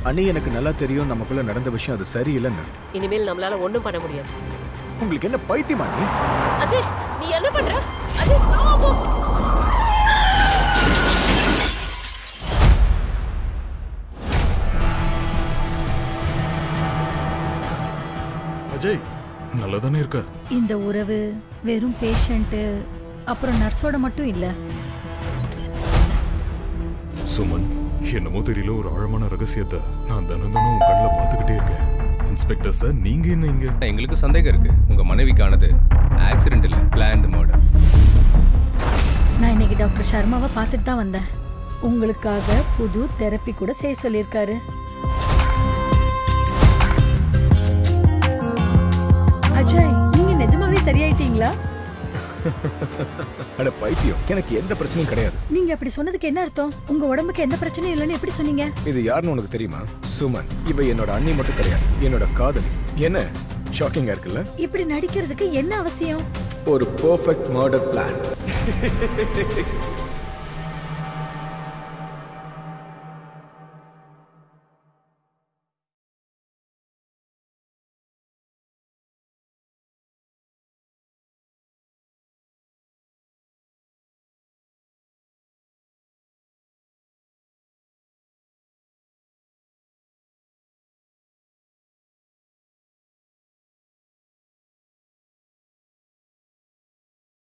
அண்ணி எனக்கு நல்லா தெரியும் நமக்குள்ள நடந்த விஷயம் அது சரியில்லைன்னு இனிமேல் நம்மளால ஒண்ணும் பண்ண முடியாது உங்களுக்கு என்ன பைத்தியமா நீ அஜய் நீ என்ன பண்ற அஜய் ஸ்டாப் அஜய் நல்லா தானே இருக்க இந்த உறவு வெறும் பேஷண்ட்டு அப்புறம் நர்ஸோட மட்டும் இல்ல சுமன் என்னமோ தெரியல ஒரு ஆழமான ரகசியத்தை நான் தினம் தினம் உன் கண்ணில் பார்த்துக்கிட்டே இருக்கேன் இன்ஸ்பெக்டர் சார் நீங்க என்ன இங்க எங்களுக்கு சந்தேகம் இருக்கு உங்க மனைவிக்கானது ஆக்சிடென்ட் இல்ல பிளான்டு மர்டர் நான் இன்னைக்கு டாக்டர் சர்மாவை பார்த்துட்டு தான் வந்தேன் உங்களுக்காக புது தெரப்பி கூட செய்ய சொல்லியிருக்காரு அஜய் நீங்க நிஜமாவே சரியாயிட்டீங்களா அட பைத்தியம் எனக்கு எந்த பிரச்சனையும் கிடையாது நீங்க அப்படி சொன்னதுக்கு என்ன அர்த்தம் உங்க உடம்புக்கு எந்த பிரச்சனையும் இல்லைன்னு எப்படி சொன்னீங்க இது யாருன்னு உனக்கு தெரியுமா சுமன் இவ என்னோட அண்ணி மட்டும் கிடையாது என்னோட காதலி என்ன ஷாக்கிங்கா இருக்குல்ல இப்படி நடிக்கிறதுக்கு என்ன அவசியம் ஒரு பெர்ஃபெக்ட் மர்டர் பிளான்